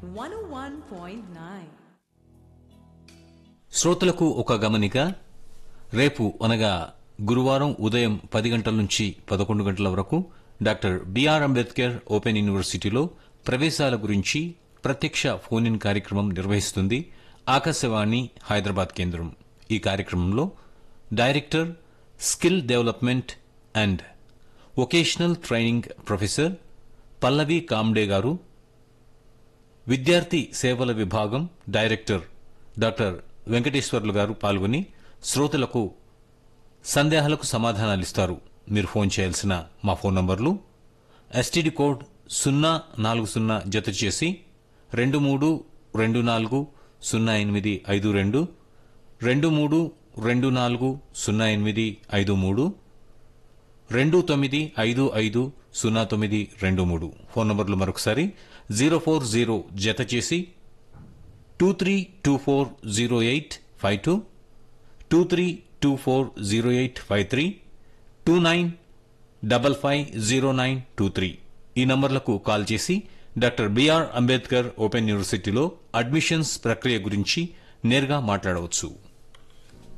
101.9. శ్రోతలకు ఒక గమనిక రేపు అనగా గురువారం ఉదయం పది గంటల నుంచి పదకొండు గంటల వరకు డాక్టర్ బిఆర్ అంబేద్కర్ ఓపెన్ యూనివర్సిటీలో ప్రవేశాల గురించి ప్రత్యక్ష ఫోన్ ఇన్ కార్యక్రమం నిర్వహిస్తుంది ఆకాశవాణి హైదరాబాద్ కేంద్రం ఈ కార్యక్రమంలో director skill development and vocational training professor Pallavi Kamde గారు విద్యార్థి సేవల విభాగం డైరెక్టర్ డాక్టర్ వెంకటేశ్వర్లు గారు పాల్గొని శ్రోతలకు సందేహాలకు సమాధానాలిస్తారు మీరు ఫోన్ చేయాల్సిన మా ఫోన్ నంబర్లు ఎస్టీడీ కోడ్ సున్నా నాలుగు సున్నా జత చేసి రెండు మూడు రెండు నాలుగు సున్నా ఎనిమిది ఐదు రెండు రెండు మూడు రెండు నాలుగు సున్నా ఎనిమిది ఐదు మూడు రెండు తొమ్మిది ఐదు ఐదు సున్నా తొమ్మిది రెండు మూడు ఫోన్ నంబర్లు మరొకసారి జీరో ఫోర్ జీరో జత చేసి two three two four zero eight five two two three two four zero eight five three two nine double five zero nine two three ఈ నంబర్లకు కాల్ చేసి డాక్టర్ బిఆర్ అంబేద్కర్ ఓపెన్ యూనివర్సిటీలో admissions ప్రక్రియ గురించి నేరుగా మాట్లాడవచ్చు